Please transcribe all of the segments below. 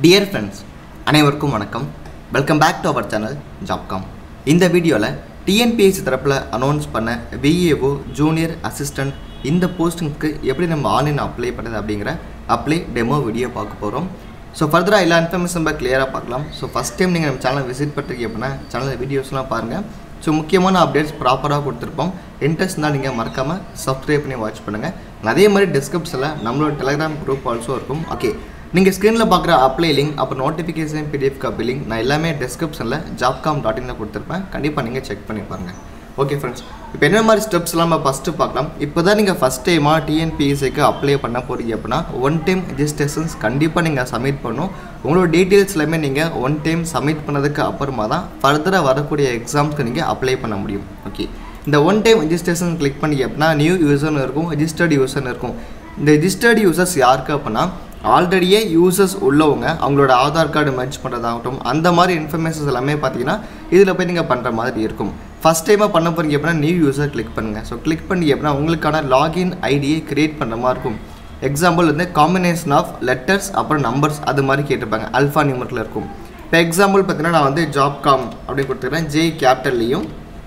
dear friends அனைவருக்கும் வணக்கம் welcome back to our channel Jobcom இந்த வீடியோவில் டிஎன்பிஎஸ்சி தரப்பில் அனௌன்ஸ் பண்ண விஏஓ ஜூனியர் அசிஸ்டன்ட் இந்த போஸ்டிங்க்கு எப்படி நம்ம ஆன்லைன் அப்ளை பண்ணுறது அப்படிங்கிற அப்ளை டெமோ வீடியோ பார்க்க போகிறோம் ஸோ ஃபர்தராக எல்லா இன்ஃபர்மேஷன் நம்ம கிளியராக பார்க்கலாம் ஸோ ஃபஸ்ட் டைம் நீங்கள் நம்ம சேனலை விசிட் பண்ணிருக்கீங்க அப்படின்னா சேனல் வீடியோஸ்லாம் பாருங்கள் ஸோ முக்கியமான அப்டேட்ஸ் ப்ராப்பராக கொடுத்துருப்போம் இன்ட்ரெஸ்ட் இருந்தால் நீங்கள் மறக்காமல் சப்ஸ்கிரைப் பண்ணி வாட்ச் பண்ணுங்கள் அதே மாதிரி டிஸ்கிரிப்ஷனில் நம்மளோட டெலிகிராம் குரூப் ஆல்சோ இருக்கும் ஓகே நீங்கள் ஸ்க்ரீனில் பார்க்குற அப்ளை லிங்க் அப்புறம் நோட்டிஃபிகேஷன் பிடிஎஃப் காப்பி லிங்க் நான் எல்லாமே டிஸ்கிரிப்ஷனில் ஜாப்காம் டாட் இனில் கொடுத்துருப்பேன் கண்டிப்பாக நீங்கள் செக் பண்ணி பாருங்கள் ஓகே ஃப்ரெண்ட்ஸ் இப்போ என்ன மாதிரி ஸ்டெப்ஸ்லாம் நம்ம ஃபஸ்ட்டு பார்க்கலாம் இப்போ தான் நீங்கள் ஃபஸ்ட் டைமாக டிஎன்பிஎஸ்சிக்கு அப்ளை பண்ண போகிறீங்க அப்படின்னா ஒன் டைம் ரெஜிஸ்ட்ரேஷன்ஸ் கண்டிப்பாக நீங்கள் சப்மிட் பண்ணணும் உங்களோட டீட்டெயில்ஸ் எல்லாமே நீங்கள் ஒன் டைம் சப்மிட் பண்ணதுக்கு அப்புறமா தான் ஃபர்தராக வரக்கூடிய எக்ஸாம்ஸ்க்கு நீங்கள் அப்ளை பண்ண முடியும் ஓகே இந்த ஒன் டைம் ரெஜிஸ்ட்ரேஷன் கிளிக் பண்ணி அப்படின்னா நியூ யூசர்னு இருக்கும் ரெஜிஸ்டர்டு யூசர்னு இருக்கும் இந்த ரெஜிஸ்டர்டு யூசர்ஸ் யாருக்கு அப்படின்னா ஆல்ரெடியே யூசர்ஸ் உள்ளவங்க அவங்களோட ஆதார் கார்டு மெர்ஜ் பண்ணுறதாகட்டும் அந்த மாதிரி இன்ஃபர்மேஷன்ஸ் எல்லாமே பார்த்தீங்கன்னா இதில் போய் நீங்கள் பண்ணுற மாதிரி இருக்கும் ஃபஸ்ட் டைமாக பண்ண போகிறீங்க அப்படின்னா நியூ யூசர் கிளிக் பண்ணுங்கள் ஸோ கிளிக் பண்ணி அப்படின்னா உங்களுக்கான லாகின் ஐடியை கிரியேட் பண்ணுற மாதிரி இருக்கும் எக்ஸாம்பிள் வந்து காம்பினேஷன் ஆஃப் லெட்டர்ஸ் அப்புறம் நம்பர்ஸ் அது மாதிரி கேட்டிருப்பாங்க அல்ஃபா நியூமரில் இருக்கும் இப்போ எக்ஸாம்பிள் பார்த்தீங்கன்னா நான் வந்து ஜாப் காம் அப்படின்னு கொடுத்துக்கிறேன் ஜே கேபிட்டல்லையும்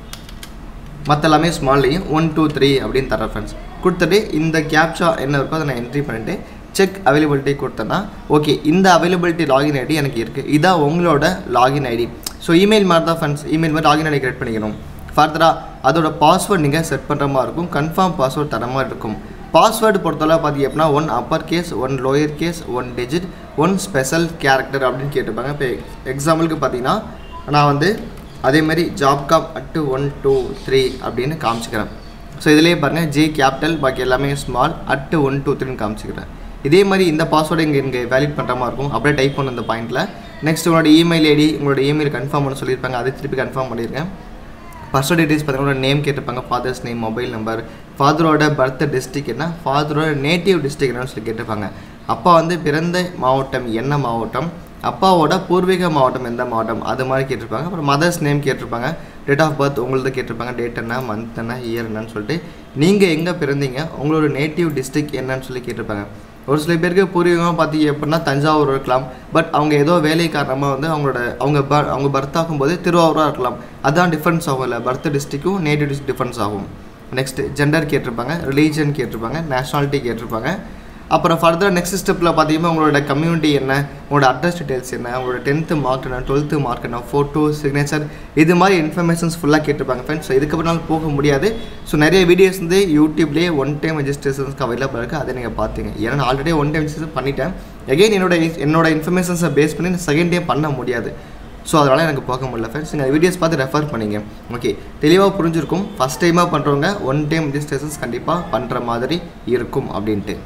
மற்ற எல்லாமே ஸ்மால்லையும் ஒன் டூ த்ரீ அப்படின்னு தரேன் ஃப்ரெண்ட்ஸ் கொடுத்துட்டு இந்த கேப்சா என்ன இருக்கோ அதை நான் என்ட்ரி பண்ணிவிட்டு செக் அவைலபிலிட்டி கொடுத்தேன்னா ஓகே இந்த அவைலபிலிட்டி லாகின் ஐடி எனக்கு இருக்குது இதான் உங்களோட லாகின் ஐடி ஸோ இமெயில் மாதிரி தான் ஃப்ரெண்ட்ஸ் இமெயில் மாதிரி லாகின் ஐடி கிரியேட் பண்ணிக்கணும் ஃபர்தராக அதோட பாஸ்வேர்ட் நீங்கள் செட் பண்ணுற மாதிரி இருக்கும் கன்ஃபார்ம் பாஸ்வேர்ட் தர மாதிரி இருக்கும் பாஸ்வேர்டு பொறுத்தவரை பார்த்தீங்க அப்படின்னா one upper case one lower case one digit one special character அப்படின்னு கேட்டிருப்பாங்க இப்போ எக்ஸாம்பிளுக்கு பார்த்தீங்கன்னா நான் வந்து அதேமாரி job cop at one two three அப்படின்னு காமிச்சிக்கிறேன் ஸோ இதிலேயே பாருங்கள் ஜே கேபிட்டல் பாக்கி எல்லாமே ஸ்மால் அட்டு ஒன் டூ த்ரீன்னு காமிச்சிக்கிறேன் இதே மாதிரி இந்த பாஸ்வேர்டு இங்கே இங்கே வேலிட் பண்ணுற மாதிரி இருக்கும் அப்படியே டைப் பண்ண இந்த பாயிண்ட்டில் நெக்ஸ்ட் உங்களோட இமெயில் ஐடி உங்களோட இமெயில் கன்ஃபார்ம் பண்ண சொல்லியிருப்பாங்க அதை திருப்பி கன்ஃபார்ம் பண்ணியிருக்கேன் பர்சனல் டீட்டெயில்ஸ் பார்த்தீங்கன்னா நேம் கேட்டிருப்பாங்க ஃபாதர்ஸ் நேம் மொபைல் நம்பர் ஃபாதரோட பர்த் டிஸ்ட்ரிக் என்ன ஃபாதரோட நேட்டிவ் டிஸ்ட்ரிக் என்னன்னு சொல்லி கேட்டிருப்பாங்க அப்பா வந்து பிறந்த மாவட்டம் என்ன மாவட்டம் அப்பாவோட பூர்வீக மாவட்டம் எந்த மாவட்டம் அது மாதிரி கேட்டிருப்பாங்க அப்புறம் மதர்ஸ் நேம் கேட்டிருப்பாங்க டேட் ஆஃப் பர்த் உங்களது கேட்டிருப்பாங்க டேட் என்ன மந்த் என்ன இயர் என்னன்னு சொல்லிட்டு நீங்கள் எங்கே பிறந்தீங்க உங்களோட நேட்டிவ் டிஸ்ட்ரிக் என்னன்னு சொல்லி கேட்டிருப்பாங்க ஒரு சில பேருக்கு பூர்வீகமாக பார்த்தீங்க அப்படின்னா தஞ்சாவூர் இருக்கலாம் பட் அவங்க ஏதோ வேலை காரணமாக வந்து அவங்களோட அவங்க ப அவங்க பர்த் ஆகும்போது திருவாரூராக இருக்கலாம் அதான் டிஃப்ரென்ஸ் ஆகும் இல்லை பர்த் டிஸ்ட்ரிக்கும் நேட்டிவ் டிஸ்ட்ரிக் டிஃப்ரென்ஸ் ஆகும் நெக்ஸ்ட் ஜெண்டர் கேட்டிருப்பாங்க ரிலீஜன் கேட்டிருப்பாங்க நேஷ்னாலிட்டி கேட்டிருப்பாங்க அப்புறம் ஃபர்தர் நெக்ஸ்ட் ஸ்டெப்பில் பார்த்தீங்கன்னா உங்களோட கம்யூனிட்டி என்ன உங்களோட அட்ரஸ் டீட்டெயில்ஸ் என்ன உங்களோட டென்த்து மார்க் என்ன டுவெல்த்து மார்க் என்ன ஃபோட்டோ சிக்னேச்சர் இது மாதிரி இன்ஃபர்மேஷன்ஸ் ஃபுல்லாக கேட்டிருப்பாங்க ஃப்ரெண்ட்ஸ் ஸோ இதுக்கப்புறம் போக முடியாது ஸோ நிறைய வீடியோஸ் வந்து யூடியூப்லேயே ஒன் டைம் ரெஜிஸ்ட்ரேஷன்ஸ்க்கு அவைலபிள் இருக்குது அதை நீங்கள் பார்த்துங்க ஏன்னா நான் ஆல்ரெடி ஒன் டைம் ரெஜிஸ்ட்ரேஷன் பண்ணிட்டேன் எகைன் என்னோட என்னோட இன்ஃபர்மேஷன்ஸை பேஸ் பண்ணி செகண்ட் டைம் பண்ண முடியாது ஸோ அதனால் எனக்கு போக முடியல ஃப்ரெண்ட்ஸ் நீங்கள் வீடியோஸ் பார்த்து ரெஃபர் பண்ணிங்க ஓகே தெளிவாக புரிஞ்சிருக்கும் ஃபஸ்ட் டைமாக பண்ணுறவங்க ஒன் டைம் ரெஜிஸ்ட்ரேஷன்ஸ் கண்டிப்பாக பண்ணுற மாதிரி இருக்கும் அப்படின்ட்டு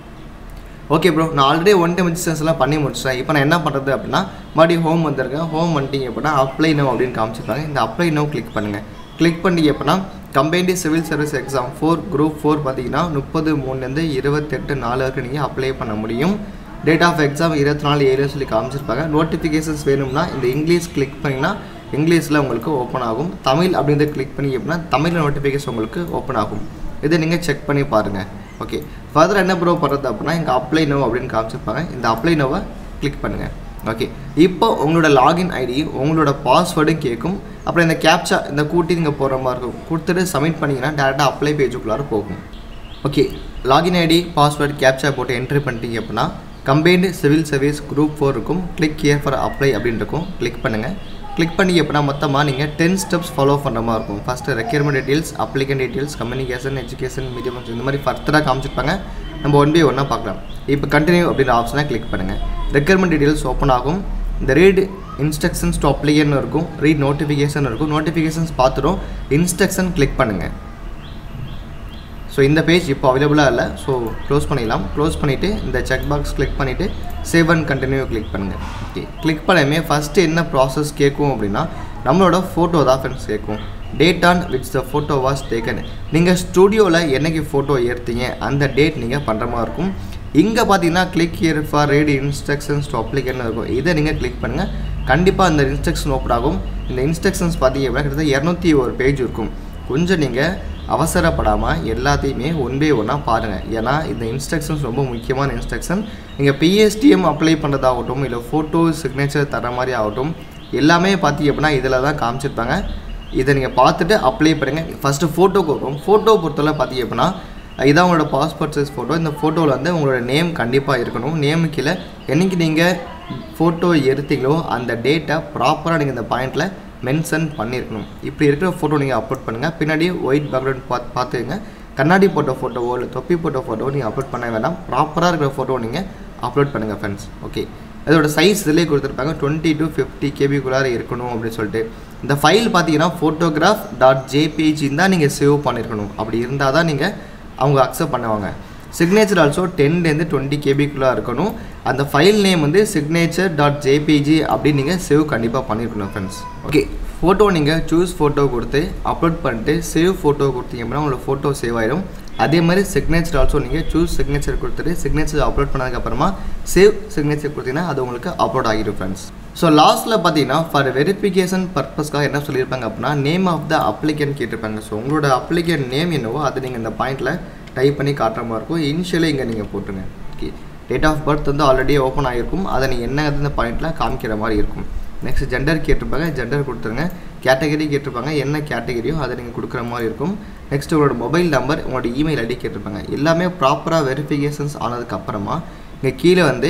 ஓகே ப்ரோ நான் ஆல்ரெடி ஒன் டைம் ரெஜிஸ்ட்ரேஷன்லாம் பண்ணி முடிச்சிட்டேன் இப்போ நான் என்ன பண்ணுறது அப்படின்னா மறுபடியும் ஹோம் வந்திருக்கேன் ஹோம் வந்துட்டீங்க அப்படின்னா அப்ளை நோ அப்படின்னு காமிச்சிருப்பாங்க இந்த அப்ளை நோ கிளிக் பண்ணுங்கள் கிளிக் பண்ணீங்க அப்படின்னா combined civil service exam four group four பார்த்தீங்கன்னா முப்பது மூணுலேருந்து இருபத்தெட்டு நாலு வரைக்கும் நீங்கள் அப்ளை பண்ண முடியும் டேட் ஆஃப் எக்ஸாம் இருபத்தி நாலு ஏழு சொல்லி காமிச்சிருப்பாங்க நோட்டிஃபிகேஷன்ஸ் வேணும்னா இந்த இங்கிலீஷ் கிளிக் பண்ணிங்கன்னா இங்கிலீஷில் உங்களுக்கு ஓப்பன் ஆகும் தமிழ் அப்படின்றத கிளிக் பண்ணி அப்படின்னா தமிழ் நோட்டிஃபிகேஷன் உங்களுக்கு ஓப்பன் ஆகும் இதை நீங்கள் செக் பண்ணி பாருங்கள் ஓகே ஃபர்தர் என்ன ப்ரோ பண்ணுறது அப்படின்னா இங்கே அப்ளை நோ அப்படின்னு காமிச்சிருப்பாங்க இந்த அப்ளை நோவை கிளிக் பண்ணுங்கள் ஓகே இப்போ உங்களோட லாகின் ஐடி உங்களோட பாஸ்வேர்டும் கேட்கும் அப்புறம் இந்த கேப்சா இந்த கூட்டி நீங்கள் போகிற மாதிரி இருக்கும் கொடுத்துட்டு சப்மிட் பண்ணிங்கன்னா டேரெக்டாக அப்ளை பேஜுக்குள்ளார போகும் okay login ID password captcha போட்டு என்ட்ரி பண்ணிட்டீங்க அப்படின்னா combined civil service group four இருக்கும் கிளிக் ஹியர் ஃபார் அப்ளை அப்படின்னு இருக்கும் கிளிக் பண்ணுங்கள் கிளிக் பண்ணி எப்படின்னா மொத்தமாக நீங்கள் டென் ஸ்டெப்ஸ் ஃபாலோ பண்ணுற மாதிரி இருக்கும் first requirement details applicant details communication education medium இந்த மாதிரி ஃபர்தராக காமிச்சிருப்பாங்க நம்ம ஒன் பை ஒன்னாக பார்க்கலாம் இப்போ கண்டினியூ அப்படின்ற ஆப்ஷனை கிளிக் பண்ணுங்கள் ரெக்யர்மெண்ட் டீட்டெயில்ஸ் ஓப்பன் ஆகும் இந்த ரீட் இன்ஸ்ட்ரக்ஷன்ஸ் டு அப்ளிகன் இருக்கும் ரீட் நோட்டிஃபிகேஷன் இருக்கும் நோட்டிஃபிகேஷன்ஸ் பார்த்துரும் இன்ஸ்ட்ரக்ஷன் கிளிக் பண்ணுங்கள் ஸோ இந்த பேஜ் இப்போ அவைலபிளாக இல்லை ஸோ க்ளோஸ் பண்ணிடலாம் க்ளோஸ் பண்ணிவிட்டு இந்த செக் பாக்ஸ் கிளிக் பண்ணிவிட்டு சேவ் அண்ட் கண்டினியூ கிளிக் பண்ணுங்கள் ஓகே கிளிக் பண்ணாமே ஃபஸ்ட்டு என்ன ப்ராசஸ் கேட்கும் அப்படின்னா நம்மளோட ஃபோட்டோ தான் ஃப்ரெண்ட்ஸ் கேட்கும் date on which the photo was taken நீங்கள் ஸ்டூடியோவில் என்னைக்கு ஃபோட்டோ ஏற்றுங்க அந்த டேட் நீங்கள் பண்ணுற மாதிரி இருக்கும் இங்கே பார்த்தீங்கன்னா click here for read instructions to application இருக்கும் இதை நீங்கள் கிளிக் பண்ணுங்கள் கண்டிப்பாக அந்த இன்ஸ்ட்ரக்ஷன் ஓப்பன் ஆகும் இந்த இன்ஸ்ட்ரக்ஷன்ஸ் பார்த்தீங்க அப்படின்னா கிட்டத்தட்ட இரநூத்தி ஒரு பேஜ் இருக்கும் கொஞ்சம் நீங்கள் அவசரப்படாமல் எல்லாத்தையுமே ஒன் பை ஒன்னாக பாருங்கள் ஏன்னா இந்த இன்ஸ்ட்ரக்ஷன்ஸ் ரொம்ப முக்கியமான இன்ஸ்ட்ரக்ஷன் நீங்கள் பிஎஸ்டிஎம் அப்ளை பண்ணுறதாகட்டும் இல்லை ஃபோட்டோ சிக்னேச்சர் தர மாதிரி ஆகட்டும் எல்லாமே பார்த்தீங்க அப்படின்னா இதில் தான் காமிச்சிருப்பாங்க இதை நீங்கள் பார்த்துட்டு அப்ளை பண்ணுங்கள் ஃபஸ்ட்டு ஃபோட்டோக்கு வரும் ஃபோட்டோ பொறுத்தவரை பார்த்தீங்க அப்படின்னா இதான் உங்களோட பாஸ்போர்ட் சைஸ் ஃபோட்டோ இந்த ஃபோட்டோவில் வந்து உங்களோட நேம் கண்டிப்பாக இருக்கணும் நேமு கீழே என்றைக்கு நீங்கள் ஃபோட்டோ எடுத்தீங்களோ அந்த டேட்டை ப்ராப்பராக நீங்கள் இந்த பாயிண்டில் மென்ஷன் பண்ணியிருக்கணும் இப்படி இருக்கிற ஃபோட்டோ நீங்கள் அப்லோட் பண்ணுங்கள் பின்னாடி ஒயிட் பேக்ரவுண்ட் பார்த்து பார்த்துக்கங்க கண்ணாடி போட்ட ஃபோட்டோவோ இல்லை தொப்பி போட்ட ஃபோட்டோவோ நீங்கள் அப்லோட் பண்ண வேண்டாம் ப்ராப்பராக இருக்கிற ஃபோட்டோ நீங்கள் அப்லோட் பண்ணுங்கள் ஃப்ரெண்ட்ஸ் ஓகே அதோட சைஸ் இதிலே கொடுத்துருப்பாங்க டுவெண்ட்டி டு ஃபிஃப்டி கேபிக்குள்ளார இருக்கணும் அப்படின்னு சொல்லிட்டு இந்த ஃபைல் பார்த்தீங்கன்னா ஃபோட்டோகிராஃப் டாட் ஜேபிஜின்னு தான் நீங்கள் சேவ் பண்ணியிருக்கணும் அப்படி இருந்தால் தான் நீங்கள் அவங்க அக்செப்ட் பண்ணுவாங்க சிக்னேச்சர் ஆல்சோ டென்லேருந்து டுவெண்ட்டி கேபிக்குள்ளே இருக்கணும் அந்த ஃபைல் நேம் வந்து சிக்னேச்சர் டாட் ஜேபிஜி அப்படின்னு நீங்கள் சேவ் கண்டிப்பாக பண்ணியிருக்கணும் ஃப்ரெண்ட்ஸ் ஓகே ஃபோட்டோ நீங்கள் சூஸ் ஃபோட்டோ கொடுத்து அப்லோட் பண்ணிட்டு சேவ் ஃபோட்டோ கொடுத்தீங்க அப்படின்னா உங்களோட ஃபோட்டோ சேவ் ஆயிடும் அதே மாதிரி சிக்னேச்சர் ஆல்சோ நீங்கள் சூஸ் சிக்னேச்சர் கொடுத்துட்டு சிக்னேச்சர் அப்லோட் பண்ணதுக்கப்புறமா சேவ் சிக்னேச்சர் கொடுத்தீங்கன்னா அது உங்களுக்கு அப்லோட் ஆகிடும் ஃப்ரெண்ட்ஸ் ஸோ லாஸ்ட்டில் பார்த்தீங்கன்னா ஃபார் வெரிஃபிகேஷன் பர்பஸ்க்காக என்ன சொல்லியிருப்பாங்க அப்படின்னா நேம் ஆஃப் த அப்ளிகன் கேட்டிருப்பாங்க ஸோ உங்களோட அப்ளிகன் நேம் என்னவோ அதை நீங்கள் இந்த பாயிண்டில் டைப் பண்ணி காட்டுற மாதிரி இருக்கும் இனிஷியலி இங்கே நீங்கள் போட்டுருங்க ஓகே டேட் ஆஃப் பர்த் வந்து ஆல்ரெடி ஓப்பன் ஆகிருக்கும் அதை நீங்கள் என்ன இந்த பாயிண்டில் காமிக்கிற மாதிரி இருக்கும் நெக்ஸ்ட் ஜெண்டர் கேட்டிருப்பாங்க ஜெண்டர் கொடுத்துருங்க கேட்டகரி கேட்டிருப்பாங்க என்ன கேட்டகரியோ அதை நீங்கள் கொடுக்குற மாதிரி இருக்கும் நெக்ஸ்ட் உங்களோட மொபைல் நம்பர் உங்களோட இமெயில் ஐடி கேட்டிருப்பாங்க எல்லாமே ப்ராப்பராக வெரிஃபிகேஷன்ஸ் ஆனதுக்கப்புறமா இங்கே கீழே வந்து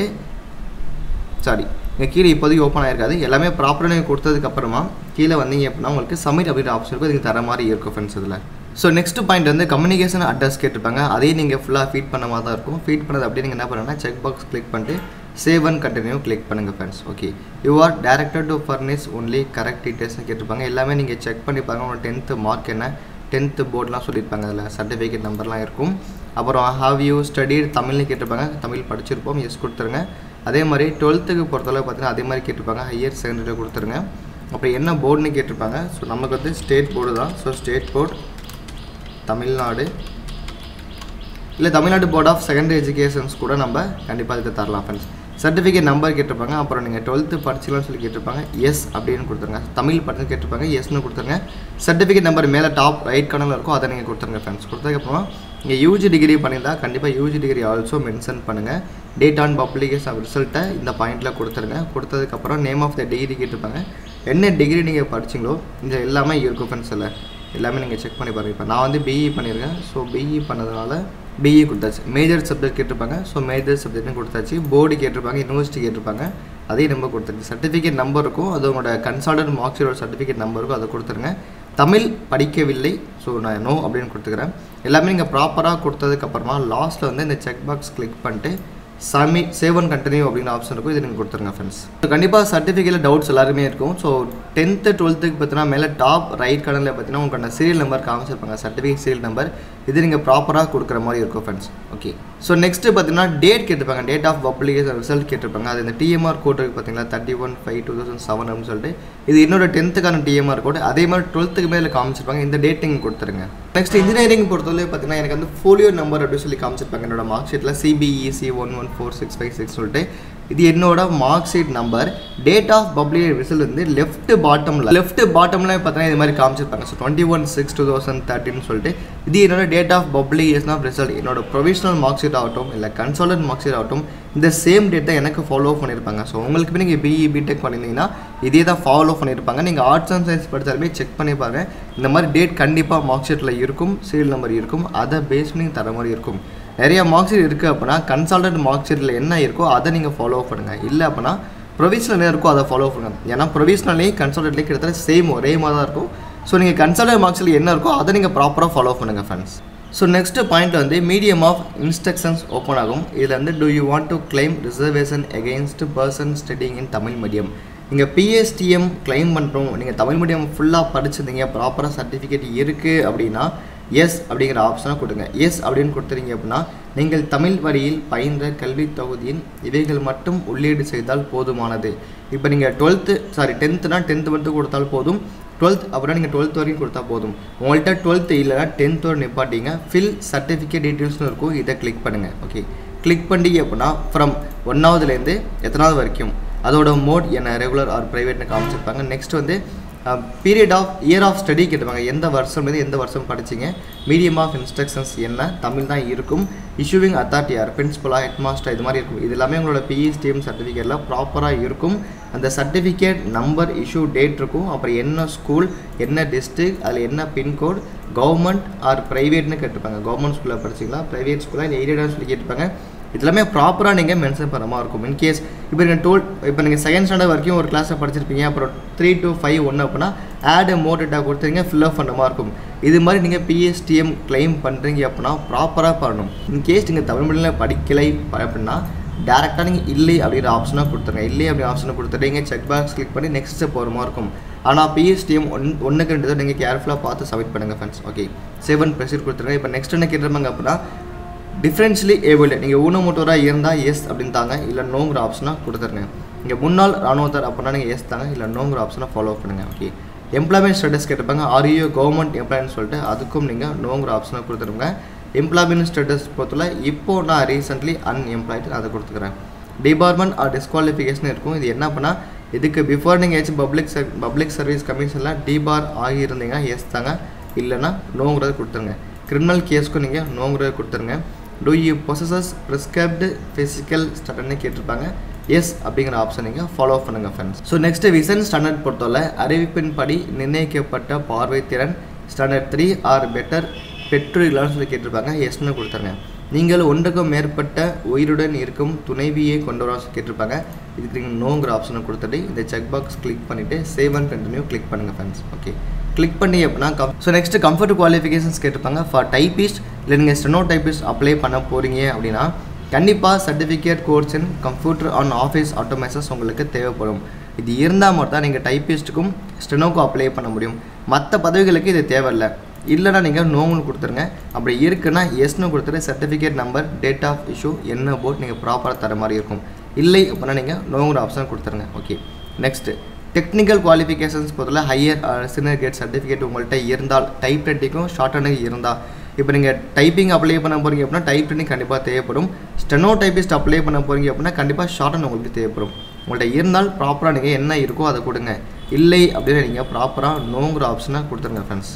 சாரி இங்கே கீழே இப்போதைக்கு ஓப்பன் ஆயிருக்காது எல்லாமே ப்ராப்பராக நீங்கள் கொடுத்ததுக்கப்புறமா கீழே வந்தீங்க அப்படின்னா உங்களுக்கு சப்மிட் அப்படின்ற ஆப்ஷன் இருக்கும் இதுக்கு தர மாதிரி இருக்கும் ஃப்ரெண்ட்ஸ் இதில் ஸோ நெக்ஸ்ட் பாயிண்ட் வந்து கம்யூனிகேஷன் அட்ரஸ் கேட்டிருப்பாங்க அதையும் நீங்கள் ஃபுல்லாக ஃபீட் பண்ண மாதிரி தான் இருக்கும் ஃபீட் பண்ணது அப்படியே நீங்கள் என்ன பண்ணுங்கன்னா செக் பாக்ஸ் கிளிக் பண்ணிட்டு சேவ் அண்ட் கண்டினியூ கிளிக் பண்ணுங்கள் friends okay you are directed to furnish only correct டீட்டெயில்ஸ்னு கேட்டிருப்பாங்க எல்லாமே நீங்கள் செக் பண்ணி பாருங்க உங்களோட டென்த்து மார்க் என்ன டென்த்து போர்ட்லாம் சொல்லியிருப்பாங்க அதில் சர்டிஃபிகேட் நம்பர்லாம் இருக்கும் அப்புறம் ஹாவ் யூ ஸ்டடிட் தமிழ்னு கேட்டிருப்பாங்க தமிழ் படிச்சிருப்போம் எஸ் கொடுத்துருங்க அதே மாதிரி டுவெல்த்துக்கு பொறுத்தளவு பார்த்தீங்கன்னா அதே மாதிரி கேட்டிருப்பாங்க ஹையர் செகண்டரியில் கொடுத்துருங்க அப்புறம் என்ன போர்டுன்னு கேட்டிருப்பாங்க ஸோ நமக்கு வந்து ஸ்டேட் போர்டு தான் ஸோ ஸ்டேட் போர்டு தமிழ்நாடு இல்லை Tamil Nadu board of secondary educations கூட நம்ம கண்டிப்பாக இதுக்கு தரலாம் ஃப்ரெண்ட்ஸ் சர்டிஃபிகேட் நம்பர் கேட்டிருப்பாங்க அப்புறம் நீங்கள் டுவெல்த்து படிச்சிக்கலாம்னு சொல்லி கேட்டிருப்பாங்க எஸ் அப்படின்னு கொடுத்துருங்க தமிழ் படிச்சு கேட்டிருப்பாங்க எஸ்னு கொடுத்துருங்க சர்டிஃபிகேட் நம்பர் மேலே டாப் ரைட் கனலில் இருக்கும் அதை நீங்கள் கொடுத்துருங்க ஃப்ரெண்ட்ஸ் கொடுத்ததுக்கப்புறமா நீங்கள் யூஜி டிகிரி பண்ணியிருந்தா கண்டிப்பாக யூஜி டிகிரி ஆல்சோ மென்ஷன் பண்ணுங்கள் டேட் ஆன் பப்ளிகேஷன் ஆஃப் ரிசல்ட்டை இந்த பாயிண்டில் கொடுத்துருங்க கொடுத்ததுக்கப்புறம் நேம் ஆஃப் த டிகிரி கேட்டிருப்பாங்க என்ன டிகிரி நீங்கள் படிச்சிங்களோ இந்த எல்லாமே இருக்கும் ஃப்ரெண்ட்ஸ் இல்லை எல்லாமே நீங்கள் செக் பண்ணி பாருங்கள் இப்போ நான் வந்து பிஇ பண்ணியிருக்கேன் ஸோ பிஇ பண்ணதுனால பிஇ கொடுத்தாச்சு மேஜர் சப்ஜெக்ட் கேட்டிருப்பாங்க ஸோ மேஜர் சப்ஜெக்ட்னு கொடுத்தாச்சு போர்டு கேட்டிருப்பாங்க யூனிவர்சிட்டி கேட்டிருப்பாங்க அதையும் நம்ம கொடுத்தாச்சு சர்டிஃபிகேட் நம்பர் இருக்கும் அது உங்களோட கன்சல்டன்ட் மார்க்ஸோட சர்டிஃபிகேட் நம்பர் இருக்கும் அதை கொடுத்துருங்க தமிழ் படிக்கவில்லை ஸோ நான் நோ அப்படின்னு கொடுத்துக்கிறேன் எல்லாமே நீங்கள் ப்ராப்பராக கொடுத்ததுக்கப்புறமா லாஸ்ட்டில் வந்து இந்த செக் பாக்ஸ் கிளிக் பண்ணிட்டு சமி சேவ் அண்ட் கண்டினியூ அப்படிங்கிற ஆப்ஷன் இருக்கும் இது நீங்கள் கொடுத்துருங்க ஃப்ரெண்ட்ஸ் ஸோ கண்டிப்பாக சர்டிஃபிகேட்டில் டவுட்ஸ் எல்லாருமே இருக்கும் ஸோ டென்த்து டுவெல்த்துக்கு பார்த்தீங்கன்னா மேலே டாப் ரைட் கடனில் பார்த்தீங்கன்னா உங்களோட சீரியல் நம்பர் காமிச்சிருப்பாங்க சர்டிஃபிகேட் சீரியல் நம்பர் இது நீங்கள் ப்ராப்பராக கொடுக்குற மாதிரி இருக்கும் ஃப்ரெண்ட்ஸ் ஓகே ஸோ நெக்ஸ்ட்டு பார்த்தீங்கன்னா டேட் கேட்டிருப்பாங்க டேட் ஆஃப் பப்ளிகேஷன் ரிசல்ட் கேட்டிருப்பாங்க அது இந்த டிஎம்ஆர் கோட் இருக்குது பார்த்தீங்களா thirty one five two thousand seven அப்படின்னு சொல்லிட்டு இது என்னோட டென்த்துக்கான டிஎம்ஆர் கோட் அதே மாதிரி டுவெல்த்துக்கு மேலே காமிச்சிருப்பாங்க இந்த டேட் நீங்கள் கொடுத்துருங்க நெக்ஸ்ட் இன்ஜினியரிங் பொறுத்தவரை பார்த்தீங்கன்னா எனக்கு வந்து ஃபோலியோ நம்பர் அப்படின்னு சொல்லி காமிச்சிருப்பாங்க என்னோட மார்க் ஷீட்டில் CPEC one one four six five six சொல்லிட்டு இது என்னோட mark sheet number date of public result வந்து லெஃப்ட் பாட்டமில் லெஃப்ட் பாட்டமில் பார்த்தீங்கன்னா இது மாதிரி காமிச்சிருப்பாங்க so twenty one six two thousand தேர்ட்டின்னு சொல்லிட்டு இது என்னோட date of publication of result என்னோட ப்ரொவிஷனல் மார்க் ஷீட் ஆகட்டும் இல்லை கன்சல்டன்ட் மார்க் ஷீட் ஆகட்டும் இந்த சேம் டேட் தான் எனக்கு ஃபாலோ பண்ணியிருப்பாங்க ஸோ உங்களுக்கு நீங்கள் பிஇ பிடெக் பண்ணியிருந்தீங்கன்னா இதே தான் ஃபாலோ பண்ணியிருப்பாங்க நீங்கள் ஆர்ட்ஸ் அண்ட் சயின்ஸ் படித்தாலுமே செக் பண்ணி பாருங்க இந்த மாதிரி டேட் கண்டிப்பாக மார்க் ஷீட்டில் இருக்கும் சீரியல் நம்பர் இருக்கும் அதை பேஸ் பண்ணி தர மாதிரி இருக்கும் நிறைய மார்க் ஷீட் இருக்குது அப்படின்னா கன்சல்டன்ட் மார்க் ஷீட்டில் என்ன இருக்கோ அதை நீங்கள் ஃபாலோ பண்ணுங்கள் இல்லை அப்படின்னா ப்ரொவிஷனல் என்ன இருக்கோ அதை ஃபாலோ பண்ணுங்கள் ஏன்னா ப்ரொவிஷனல்லையும் கன்சல்டன்ட்லேயும் கிட்டத்தட்ட சேம் ஒரே மாதிரி தான் இருக்கும் ஸோ நீங்கள் கன்சல்டன்ட் மார்க் ஷீட்டில் என்ன இருக்கோ அதை நீங்கள் ப்ராப்பராக ஃபாலோ பண்ணுங்கள் ஃப்ரெண்ட்ஸ் ஸோ நெக்ஸ்ட் பாயிண்ட் வந்து மீடியம் ஆஃப் இன்ஸ்ட்ரக்ஷன்ஸ் ஓப்பன் ஆகும் இதில் வந்து do you want to claim reservation against person studying in Tamil medium நீங்கள் பிஎஸ்டிஎம் கிளைம் பண்ணுறோம் நீங்கள் தமிழ் மீடியம் ஃபுல்லாக படிச்சிருந்தீங்க ப்ராப்பராக சர்டிஃபிகேட் இருக்குது அப்படின்னா எஸ் அப்படிங்கிற ஆப்ஷனை கொடுங்க எஸ் அப்படின்னு கொடுத்துறீங்க அப்படின்னா நீங்கள் தமிழ் வழியில் பயின்ற கல்வித் தொகுதியின் இவைகள் மட்டும் உள்ளீடு செய்தால் போதுமானது இப்போ நீங்கள் டுவெல்த்து சாரி டென்த்துனா டென்த்து மட்டும் கொடுத்தால் போதும் டுவெல்த் அப்புறம் நீங்கள் டுவெல்த் வரைக்கும் கொடுத்தா போதும் உங்கள்கிட்ட டுவெல்த்து இல்லைனா டென்த்தோட நிப்பாட்டிங்க ஃபில் சர்டிஃபிகேட் டீட்டெயில்ஸ்னு இருக்கும் இதை கிளிக் பண்ணுங்கள் ஓகே கிளிக் பண்ணிட்டீங்க அப்படின்னா ஃப்ரம் ஒன்றாவதுலேருந்து எத்தனாவது வரைக்கும் அதோட மோட் என்ன ரெகுலர் ஆர் ப்ரைவேட்னு காமிச்சிருப்பாங்க நெக்ஸ்ட் வந்து period of year of study கேட்டுப்பாங்க எந்த வருஷம் இது எந்த வருஷம் படிச்சீங்க மீடியம் ஆஃப் இன்ஸ்ட்ரக்ஷன்ஸ் என்ன தமிழ் தான் இருக்கும் இஷ்யூவிங் அத்தாரிட்டி யார் பிரின்சிபலா ஹெட் மாஸ்டர் இது மாதிரி இருக்கும் இது எல்லாமே உங்களோட பிஇஸ்டிஎம் சர்டிஃபிகேட்டில் ப்ராப்பராக இருக்கும் அந்த சர்டிஃபிகேட் நம்பர் இஷ்யூ டேட் இருக்கும் அப்புறம் என்ன ஸ்கூல் என்ன டிஸ்ட்ரிக்ட் அதில் என்ன பின்கோட் கவர்மெண்ட் ஆர் ப்ரைவேட்னு கேட்டிருப்பாங்க கவர்மெண்ட் ஸ்கூலில் படிச்சிங்களா ப்ரைவேட் ஸ்கூலாக இல்லை எய்டடாக சொல்லி கேட்டிருப்பாங்க இதெல்லாமே ப்ராப்பராக நீங்கள் மென்ஷன் பண்ணுற மாதிரி இருக்கும் இன்கேஸ் இப்போ நீங்கள் டோல் இப்போ நீங்கள் செகண்ட் ஸ்டாண்டர்ட் வரைக்கும் ஒரு கிளாஸை படிச்சிருப்பீங்க அப்புறம் த்ரீ டு ஃபைவ் ஒன்று அப்படின்னா ஆட் மோர் டேட்டா கொடுத்துருங்க ஃபில் அப் பண்ணுற மாதிரி இருக்கும் இது மாதிரி நீங்கள் பிஎஸ்டிஎம் கிளைம் பண்ணுறீங்க அப்படின்னா ப்ராப்பராக பண்ணணும் இன்கேஸ் நீங்கள் தமிழ் மீடியம் படிக்கலை அப்படின்னா டேரெக்டாக நீங்கள் இல்லை அப்படிங்கிற ஆப்ஷனாக கொடுத்துருங்க இல்லை அப்படி ஆப்ஷனை கொடுத்துட்டு நீங்கள் செக் பாக்ஸ் கிளிக் பண்ணி நெக்ஸ்ட் ஸ்டெப் போகிற மாதிரி இருக்கும் ஆனால் பிஎஸ்டிஎம் ஒன் ஒன்றுக்கு ரெண்டு தான் நீங்கள் கேர்ஃபுல்லாக பார்த்து சப்மிட் பண்ணுங்கள் ஃப்ரெண்ட்ஸ் ஓகே செவன் ப்ரெஷர் கொடுத்துருங்க இப்போ நெக்ஸ்ட் என்ன கேட்டுருப்பாங்க அப்படின்னா டிஃப்ரென்ஷியலி ஏபிள் நீங்கள் ஊனமுட்டோராக இருந்தால் எஸ் அப்படின்னு தாங்க இல்லை நோங்கிற ஆப்ஷனாக கொடுத்துருங்க இங்கே முன்னாள் ராணுவத்தர் அப்படின்னா நீங்கள் எஸ் தாங்க இல்லை நோங்கிற ஆப்ஷனை ஃபாலோ பண்ணுங்கள் ஓகே எம்ப்ளாய்மெண்ட் ஸ்டேட்டஸ் கேட்டிருப்பாங்க ஆர்யூ கவர்மெண்ட் எம்ப்ளாயின்னு சொல்லிட்டு அதுக்கும் நீங்கள் நோங்கிற ஆப்ஷனை கொடுத்துருங்க எம்ப்ளாய்மெண்ட் ஸ்டேட்டஸ் பொறுத்தல இப்போ நான் ரீசெண்ட்லி அன்எம்ப்ளாய்டு அதை கொடுத்துக்கிறேன் டிபார்ட்மெண்ட் ஆர் டிஸ்குவாலிஃபிகேஷன் இருக்கும் இது என்ன பண்ணால் இதுக்கு பிஃபோர் நீங்கள் ஏதாச்சும் பப்ளிக் சர் பப்ளிக் சர்வீஸ் கமிஷனில் டிபார் ஆகியிருந்தீங்க எஸ் தாங்க இல்லைன்னா நோங்கிறத கொடுத்துருங்க கிரிமினல் கேஸ்க்கும் நீங்கள் நோங்கிறத கொடுத்துருங்க do you possess prescribed physical ஸ்டாண்டர்ட்னு கேட்டிருப்பாங்க எஸ் அப்படிங்கிற ஆப்ஷன் நீங்கள் ஃபாலோ பண்ணுங்கள் friends so next vision standard பொறுத்தவரை அறிவிப்பின்படி நிர்ணயிக்கப்பட்ட பார்வை திறன் ஸ்டாண்டர்ட் த்ரீ ஆர் பெட்டர் பெற்றுள்ளான்னு சொல்லி கேட்டிருப்பாங்க எஸ்னு கொடுத்துருங்க நீங்கள் ஒன்றுக்கும் மேற்பட்ட உயிருடன் இருக்கும் துணைவியை கொண்டு வர கேட்டிருப்பாங்க இதுக்கு நீங்கள் நோங்கிற ஆப்ஷனை கொடுத்துட்டு இந்த செக் பாக்ஸ் கிளிக் பண்ணிவிட்டு சேவ் அண்ட் கண்டினியூ கிளிக் பண்ணுங்கள் ஃப்ரெண்ட்ஸ் ஓகே கிளிக் பண்ணி அப்படின்னா கம் ஸோ நெக்ஸ்ட் கம்ஃபர்ட் குவாலிஃபிகேஷன்ஸ் கேட்டிருப்பாங்க ஃபார் டைபிஸ்ட் இல்லை நீங்கள் ஸ்டெனோ டைபிஸ்ட் அப்ளை பண்ண போகிறீங்க அப்படின்னா கண்டிப்பாக certificate course in computer on office automations உங்களுக்கு தேவைப்படும் இது இருந்தால் மட்டும் தான் நீங்கள் டைபிஸ்ட்டுக்கும் ஸ்டெனோக்கும் அப்ளை பண்ண முடியும் மற்ற பதவிகளுக்கு இது தேவையில்லை இல்லைனா நீங்கள் நோன்னு கொடுத்துருங்க அப்படி இருக்குன்னா எஸ்னு கொடுத்துட்டு certificate number date of issue என்ன போட் நீங்கள் ப்ராப்பராக தர மாதிரி இருக்கும் இல்லை அப்படின்னா நீங்கள் நோங்கிற ஆப்ஷன் கொடுத்துருங்க ஓகே நெக்ஸ்ட்டு டெக்னிக்கல் குவாலிஃபிகேஷன்ஸ் பொறுத்தல ஹையர் சீனியர் கேட் சர்டிஃபிகேட் உங்கள்கிட்ட இருந்தால் டைப் ரைட்டிங்கும் ஷார்ட் ஹேண்டுக்கு இருந்தால் இப்போ நீங்கள் டைப்பிங் அப்ளை பண்ண போகிறீங்க அப்படின்னா டைப் ரைட்டிங் கண்டிப்பாக தேவைப்படும் ஸ்டெனோ டைப்பிஸ்ட் அப்ளை பண்ண போகிறீங்க அப்படின்னா கண்டிப்பாக ஷார்ட் ஹேண்ட் உங்களுக்கு தேவைப்படும் உங்கள்கிட்ட இருந்தால் ப்ராப்பராக நீங்கள் என்ன இருக்கோ அதை கொடுங்க இல்லை அப்படின்னு நீங்கள் ப்ராப்பராக நோங்கிற ஆப்ஷனை கொடுத்துருங்க ஃப்ரெண்ட்ஸ்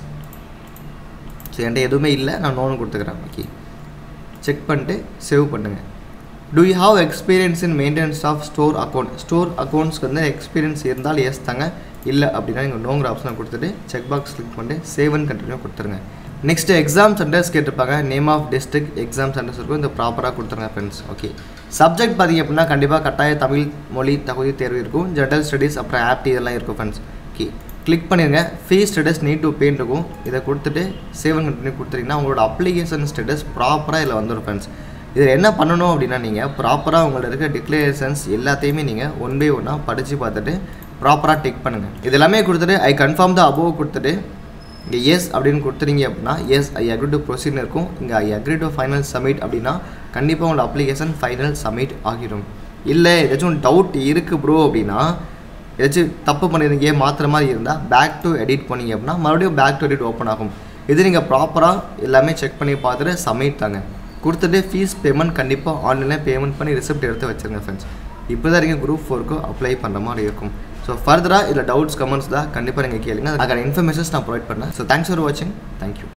ஸோ என்கிட்ட எதுவுமே இல்லை நான் நோன்னு கொடுத்துக்கிறேன் ஓகே செக் பண்ணிட்டு சேவ் பண்ணுங்கள் do you have experience in maintenance of store account store அக்கௌண்ட்ஸ்க்கு வந்து எக்ஸ்பீரியன்ஸ் இருந்தால் எஸ் தாங்க இல்லை அப்படின்னா நீங்கள் நோங்கிற ஆப்ஷனை கொடுத்துட்டு செக் பாக்ஸ் கிளிக் பண்ணிட்டு சேவ் அண்ட் கண்டினியூ கொடுத்துருங்க நெக்ஸ்ட் எக்ஸாம் சென்டர்ஸ் கேட்டிருப்பாங்க name of district exam centers இருக்கும் இந்த ப்ராப்பராக கொடுத்துருங்க ஃப்ரெண்ட்ஸ் ஓகே சப்ஜெக்ட் பார்த்தீங்க அப்படின்னா கண்டிப்பாக கட்டாய தமிழ் மொழி தகுதி தேர்வு இருக்கும் ஜென்ரல் ஸ்டடீஸ் அப்புறம் ஆப்டி இதெல்லாம் இருக்கும் ஃப்ரெண்ட்ஸ் ஓகே கிளிக் பண்ணிடுங்க fees status need to pay இருக்கும் இதை கொடுத்துட்டு சேவ் அண்ட் கண்டினியூ கொடுத்துட்டிங்கன்னா உங்களோட அப்ளிகேஷன் ஸ்டேட்டஸ் ப்ராப்பராக இதில் வந்துடும் ஃப்ரெண்ட்ஸ் இதில் என்ன பண்ணணும் அப்படின்னா நீங்கள் ப்ராப்பராக உங்கள்ட்ட இருக்க டிக்ளரேஷன்ஸ் எல்லாத்தையுமே நீங்கள் ஒன் பை ஒன்னாக படித்து பார்த்துட்டு ப்ராப்பராக டிக் பண்ணுங்கள் இது எல்லாமே கொடுத்துட்டு ஐ கன்ஃபார்ம் த அபோவ் கொடுத்துட்டு இங்கே எஸ் அப்படின்னு கொடுத்துறீங்க அப்படின்னா yes I agree to proceed இருக்கும் இங்கே I agree to final submit அப்படின்னா கண்டிப்பாக உங்களோட அப்ளிகேஷன் ஃபைனல் சப்மிட் ஆகிடும் இல்லை ஏதாச்சும் டவுட் இருக்குது ப்ரோ அப்படின்னா ஏதாச்சும் தப்பு பண்ணிருந்தீங்க மாற்றுற மாதிரி இருந்தால் பேக் டு எடிட் பண்ணீங்க அப்படின்னா மறுபடியும் பேக் டு எடிட் ஓப்பன் ஆகும் இது நீங்கள் ப்ராப்பராக எல்லாமே செக் பண்ணி பார்த்துட்டு சப்மிட் தாங்க கொடுத்துட்டு ஃபீஸ் பேமெண்ட் கண்டிப்பாக ஆன்லைனில் பேமெண்ட் பண்ணி ரிசிப்ட் எடுத்து வச்சுருங்க ஃப்ரெண்ட்ஸ் இப்போ தான் நீங்கள் குரூப் ஃபோருக்கு அப்ளை பண்ணுற மாதிரி இருக்கும் ஸோ ஃபர்தராக இதில் டவுட்ஸ் கமெண்ட்ஸ் தான் கண்டிப்பாக நீங்கள் கேளுங்க அதுக்கான இன்ஃபர்மேஷன்ஸ் நான் ப்ரொவைட் பண்ணேன் ஸோ தேங்க்ஸ் ஃபார் வாட்சிங் தேங்க்யூ